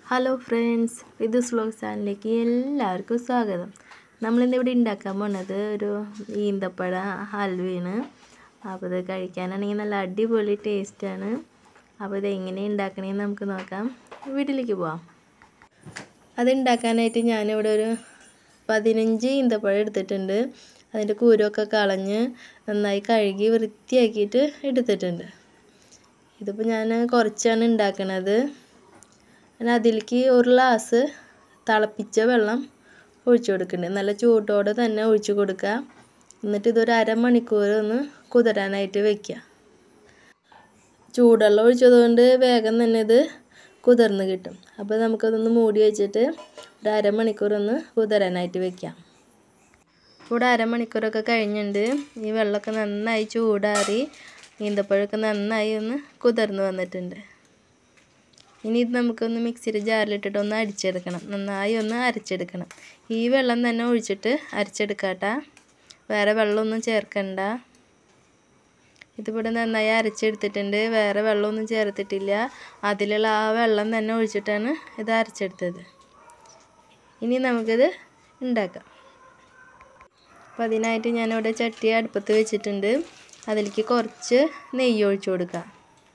hello friends ഇത് slog ചാനലിലേക്ക് എല്ലാവർക്കും സ്വാഗതം നമ്മളിന്ന് ഇവിടെ ഉണ്ടാക്കാൻ പോണത് ഒരു ഈന്തപ്പഴ ഹൽവയാണ് അപ്പോൾ ഇത് കഴിക്കാനാണെങ്കിൽ നല്ല അടിപൊളി ടേസ്റ്റാണ് അപ്പോൾ ഇത് എങ്ങനെ ഉണ്ടാക്കണമെന്ന് നമുക്ക് നോക്കാം വീട്ടിലേക്ക് പോവാം അത് ഉണ്ടാക്കാനായിട്ട് ഞാനിവിടെ ഒരു പതിനഞ്ച് ഈന്തപ്പഴം എടുത്തിട്ടുണ്ട് അതിൻ്റെ കൂരൊക്കെ കളഞ്ഞ് നന്നായി കഴുകി വൃത്തിയാക്കിയിട്ട് എടുത്തിട്ടുണ്ട് ഇതിപ്പോൾ ഞാൻ കുറച്ചാണ് ഉണ്ടാക്കണത് ഞാൻ അതിലേക്ക് ഒരു ഗ്ലാസ് തിളപ്പിച്ച വെള്ളം ഒഴിച്ചു കൊടുക്കുന്നുണ്ട് നല്ല ചൂടോടെ തന്നെ ഒഴിച്ചു കൊടുക്കുക എന്നിട്ട് ഇതൊരു അരമണിക്കൂർ ഒന്ന് കുതിരാനായിട്ട് വെക്കുക ചൂടുവെള്ളം ഒഴിച്ചതുകൊണ്ട് വേഗം തന്നെ ഇത് കുതിർന്ന് കിട്ടും അപ്പോൾ നമുക്കതൊന്ന് മൂടി വെച്ചിട്ട് ഒരു അരമണിക്കൂർ ഒന്ന് കുതിരാനായിട്ട് വെക്കാം ഇവിടെ അരമണിക്കൂറൊക്കെ കഴിഞ്ഞിട്ടുണ്ട് ഈ വെള്ളമൊക്കെ നന്നായി ചൂടാറി ഈന്തപ്പഴമൊക്കെ നന്നായി ഒന്ന് കുതിർന്ന് വന്നിട്ടുണ്ട് ഇനി ഇത് നമുക്കൊന്ന് മിക്സിയുടെ ജാറിലിട്ടിട്ട് ഒന്ന് അടിച്ചെടുക്കണം നന്നായി ഒന്ന് അരച്ചെടുക്കണം ഈ വെള്ളം തന്നെ ഒഴിച്ചിട്ട് അരച്ചെടുക്കാട്ടാ വേറെ വെള്ളമൊന്നും ചേർക്കണ്ട ഇതിവിടെ നന്നായി അരച്ചെടുത്തിട്ടുണ്ട് വേറെ വെള്ളമൊന്നും ചേർത്തിട്ടില്ല അതിലുള്ള ആ വെള്ളം തന്നെ ഒഴിച്ചിട്ടാണ് ഇത് അരച്ചെടുത്തത് ഇനി നമുക്കിത് ഉണ്ടാക്കാം അപ്പോൾ അതിനായിട്ട് ഞാനിവിടെ ചട്ടി അടുപ്പത്ത് വെച്ചിട്ടുണ്ട് അതിലേക്ക് കുറച്ച് നെയ്യ് ഒഴിച്ചു കൊടുക്കാം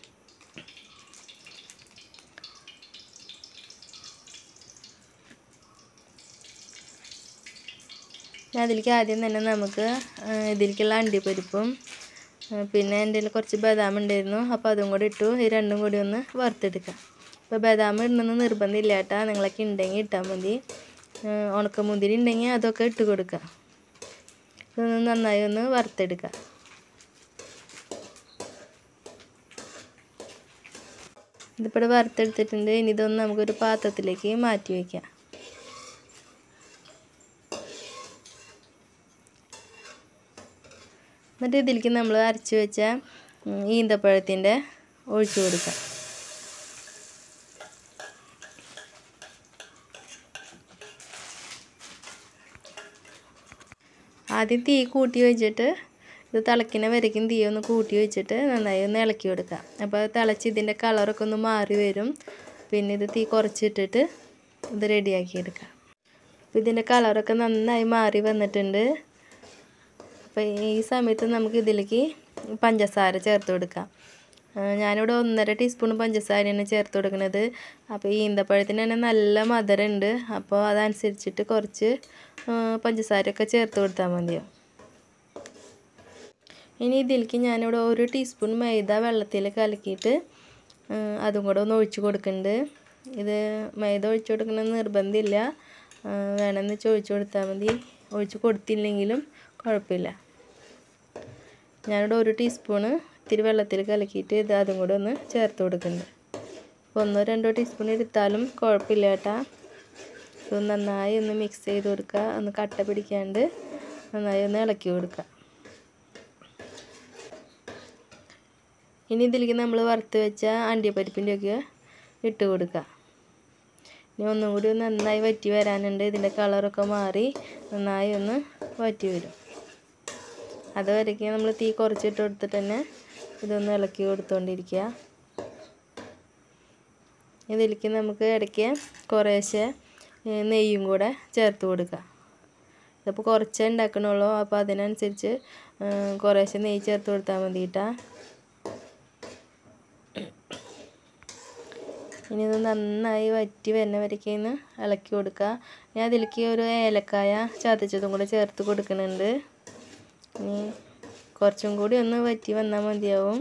അതിലേക്ക് ആദ്യം തന്നെ നമുക്ക് ഇതിലേക്കുള്ള അണ്ടിപ്പരിപ്പും പിന്നെ എൻ്റെ കയ്യിൽ കുറച്ച് ബദാം ഉണ്ടായിരുന്നു അപ്പോൾ അതും കൂടി ഇട്ടു ഈ രണ്ടും കൂടി ഒന്ന് വറുത്തെടുക്കാം അപ്പോൾ ബദാം ഇടണമെന്ന് നിർബന്ധമില്ല കേട്ടോ നിങ്ങളൊക്കെ ഉണ്ടെങ്കിൽ ഇട്ടാൽ മതി ഉണക്കമുന്തിരി ഉണ്ടെങ്കിൽ അതൊക്കെ ഇട്ട് കൊടുക്കുക ഇതൊന്ന് നന്നായി ഒന്ന് വറുത്തെടുക്കുക ഇതിപ്പോൾ വറുത്തെടുത്തിട്ടുണ്ട് ഇനി ഇതൊന്ന് നമുക്കൊരു പാത്രത്തിലേക്ക് മാറ്റി വയ്ക്കാം എന്നിട്ട് ഇതിലേക്ക് നമ്മൾ അരച്ച് വെച്ച ഈന്തപ്പഴത്തിൻ്റെ ഒഴിച്ചു കൊടുക്കാം ആദ്യം തീ കൂട്ടി വെച്ചിട്ട് ഇത് തിളയ്ക്കുന്ന വരയ്ക്കും തീ ഒന്ന് കൂട്ടി വെച്ചിട്ട് നന്നായി ഒന്ന് ഇളക്കി കൊടുക്കാം അപ്പോൾ തിളച്ച് ഇതിൻ്റെ കളറൊക്കെ ഒന്ന് മാറി വരും പിന്നെ ഇത് തീ കുറച്ചിട്ടിട്ട് ഇത് റെഡിയാക്കി എടുക്കാം അപ്പോൾ ഇതിൻ്റെ കളറൊക്കെ നന്നായി മാറി വന്നിട്ടുണ്ട് അപ്പോൾ ഈ സമയത്ത് നമുക്ക് ഇതിലേക്ക് പഞ്ചസാര ചേർത്ത് കൊടുക്കാം ഞാനിവിടെ ഒന്നര ടീസ്പൂൺ പഞ്ചസാരയാണ് ചേർത്ത് കൊടുക്കുന്നത് അപ്പോൾ ഈ ഈന്തപ്പഴത്തിന് തന്നെ നല്ല മധുരമുണ്ട് അപ്പോൾ അതനുസരിച്ചിട്ട് കുറച്ച് പഞ്ചസാരയൊക്കെ ചേർത്ത് കൊടുത്താൽ മതിയോ ഇനി ഇതിലേക്ക് ഞാനിവിടെ ഒരു ടീസ്പൂൺ മൈദ വെള്ളത്തിൽ കലക്കിയിട്ട് അതും കൂടെ ഒന്ന് ഒഴിച്ച് കൊടുക്കുന്നുണ്ട് ഇത് മൈദ ഒഴിച്ച് കൊടുക്കണമെന്ന് നിർബന്ധമില്ല വേണമെന്ന് വെച്ചാൽ ഒഴിച്ച് കൊടുത്താൽ മതി ഒഴിച്ച് കൊടുത്തില്ലെങ്കിലും കുഴപ്പമില്ല ഞാനിവിടെ ഒരു ടീസ്പൂണ് ഇത്തിരി വെള്ളത്തിൽ കലക്കിയിട്ട് ഇത് അതും കൂടെ ഒന്ന് ചേർത്ത് കൊടുക്കുന്നുണ്ട് അപ്പോൾ ഒന്നോ രണ്ടോ ടീസ്പൂൺ എടുത്താലും കുഴപ്പമില്ല കേട്ടാ ഇത് നന്നായി ഒന്ന് മിക്സ് ചെയ്ത് കൊടുക്കുക ഒന്ന് കട്ട പിടിക്കാണ്ട് നന്നായി ഒന്ന് ഇളക്കി കൊടുക്കുക ഇനി ഇതിലേക്ക് നമ്മൾ വറുത്ത് വെച്ച അണ്ടിപ്പരിപ്പിൻ്റെയൊക്കെ ഇട്ട് കൊടുക്കുക ഇനി ഒന്നും കൂടി ഒന്ന് നന്നായി വറ്റി വരാനുണ്ട് ഇതിൻ്റെ കളറൊക്കെ മാറി നന്നായി ഒന്ന് വറ്റി വരും അതുവരയ്ക്ക് നമ്മൾ തീ കുറച്ചിട്ട് കൊടുത്തിട്ട് തന്നെ ഇതൊന്ന് ഇളക്കി കൊടുത്തുകൊണ്ടിരിക്കുക ഇതിലേക്ക് നമുക്ക് ഇടയ്ക്ക് കുറേശ്ശെ നെയ്യും കൂടെ ചേർത്ത് കൊടുക്കുക ഇതിപ്പോൾ കുറച്ചേ ഉണ്ടാക്കണുള്ളൂ അപ്പോൾ അതിനനുസരിച്ച് കുറേശ്ശെ നെയ്യ് ചേർത്ത് കൊടുത്താൽ മതി കേട്ടോ ഇനി ഇത് നന്നായി വറ്റി വരുന്ന വരയ്ക്കൊന്ന് ഇളക്കി കൊടുക്കുക ഞാൻ അതിലേക്ക് ഒരു ഏലക്കായ ചതച്ചതും കൂടെ ചേർത്ത് കൊടുക്കുന്നുണ്ട് ഇനി കുറച്ചും കൂടി ഒന്ന് വറ്റി വന്നാൽ മതിയാവും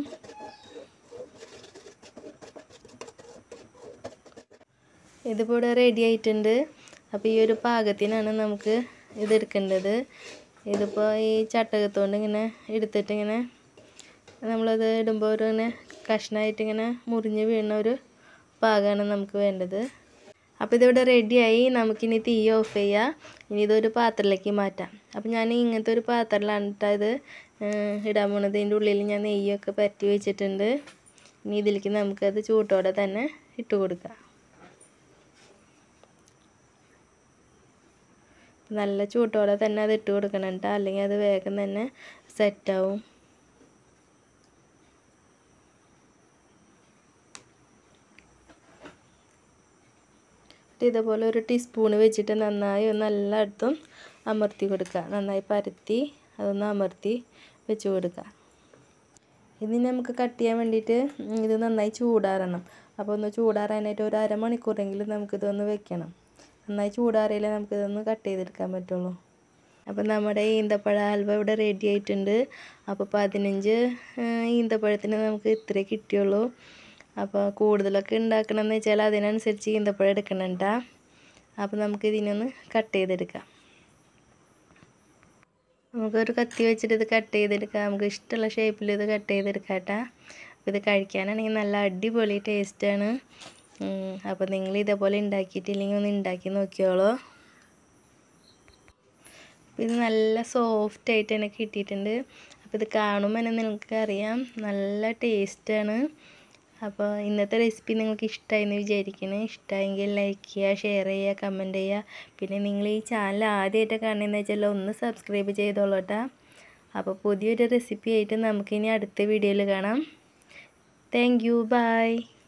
ഇതിപ്പോൾ ഇവിടെ റെഡി ആയിട്ടുണ്ട് അപ്പോൾ ഈ ഒരു പാകത്തിനാണ് നമുക്ക് ഇത് എടുക്കേണ്ടത് ഇതിപ്പോൾ ഈ ചട്ടകത്തോണ്ട് ഇങ്ങനെ എടുത്തിട്ട് ഇങ്ങനെ നമ്മളത് ഇടുമ്പോൾ ഒരു ഇങ്ങനെ കഷ്ണമായിട്ട് ഇങ്ങനെ മുറിഞ്ഞ് വീണ ഒരു പാകമാണ് നമുക്ക് വേണ്ടത് അപ്പോൾ ഇതിവിടെ റെഡിയായി നമുക്കിനി തീ ഓഫ് ചെയ്യാം ഇനി ഇതൊരു പാത്രത്തിലേക്ക് മാറ്റാം അപ്പോൾ ഞാൻ ഇങ്ങനത്തെ ഒരു പാത്രത്തിലാണ് കേട്ടോ ഇത് ഇടാൻ പോണത് ഇതിൻ്റെ ഉള്ളിൽ ഞാൻ നെയ്യൊക്കെ പരറ്റി വെച്ചിട്ടുണ്ട് ഇനി ഇതിലേക്ക് നമുക്കത് ചൂട്ടോടെ തന്നെ ഇട്ട് കൊടുക്കാം നല്ല ചൂട്ടോടെ തന്നെ അത് ഇട്ട് കൊടുക്കണം കേട്ടോ അല്ലെങ്കിൽ അത് വേഗം തന്നെ സെറ്റാവും ജസ്റ്റ് ഇതേപോലെ ഒരു ടീസ്പൂണ് വെച്ചിട്ട് നന്നായി ഒന്ന് എല്ലായിടത്തും അമർത്തി കൊടുക്കുക നന്നായി പരത്തി അതൊന്ന് അമർത്തി വെച്ച് കൊടുക്കുക ഇനി നമുക്ക് കട്ട് ചെയ്യാൻ വേണ്ടിയിട്ട് ഇത് നന്നായി ചൂടാറണം അപ്പോൾ ഒന്ന് ചൂടാറാനായിട്ട് ഒരു അരമണിക്കൂറെങ്കിലും നമുക്കിതൊന്ന് വെക്കണം നന്നായി ചൂടാറിയാലേ നമുക്കിതൊന്ന് കട്ട് ചെയ്തെടുക്കാൻ പറ്റുള്ളൂ അപ്പോൾ നമ്മുടെ ഈന്തപ്പഴ ഹൽവ ഇവിടെ റെഡി ആയിട്ടുണ്ട് അപ്പോൾ പതിനഞ്ച് ഈന്തപ്പഴത്തിന് നമുക്ക് ഇത്രേ കിട്ടിയുള്ളൂ അപ്പോൾ കൂടുതലൊക്കെ ഉണ്ടാക്കണമെന്ന് വെച്ചാൽ അതിനനുസരിച്ച് ഈന്തപ്പഴം എടുക്കണം കേട്ടോ അപ്പോൾ നമുക്ക് ഇതിനൊന്ന് കട്ട് ചെയ്തെടുക്കാം നമുക്കൊരു കത്തി വെച്ചിട്ട് ഇത് കട്ട് ചെയ്തെടുക്കാം നമുക്ക് ഇഷ്ടമുള്ള ഷേപ്പിൽ ഇത് കട്ട് ചെയ്തെടുക്കാം കേട്ടോ അപ്പോൾ ഇത് കഴിക്കാനാണെങ്കിൽ നല്ല അടിപൊളി ടേസ്റ്റാണ് അപ്പോൾ നിങ്ങൾ ഇതേപോലെ ഉണ്ടാക്കിയിട്ടില്ലെങ്കിൽ ഒന്ന് ഉണ്ടാക്കി നോക്കിയോളൂ അപ്പോൾ ഇത് നല്ല സോഫ്റ്റ് ആയിട്ട് തന്നെ കിട്ടിയിട്ടുണ്ട് അപ്പോൾ ഇത് കാണുമ്പോൾ തന്നെ നിങ്ങൾക്ക് അറിയാം നല്ല ടേസ്റ്റാണ് അപ്പോൾ ഇന്നത്തെ റെസിപ്പി നിങ്ങൾക്ക് ഇഷ്ടമായി എന്ന് വിചാരിക്കുന്നു ഇഷ്ടമായെങ്കിൽ ലൈക്ക് ചെയ്യുക ഷെയർ ചെയ്യുക കമൻറ്റ് ചെയ്യുക പിന്നെ നിങ്ങൾ ഈ ചാനൽ ആദ്യമായിട്ട് കാണുന്നതെന്ന് വെച്ചാൽ ഒന്ന് സബ്സ്ക്രൈബ് ചെയ്തോളൂ കേട്ടോ അപ്പോൾ പുതിയൊരു റെസിപ്പി ആയിട്ട് നമുക്കിനി അടുത്ത വീഡിയോയിൽ കാണാം താങ്ക് യു ബൈ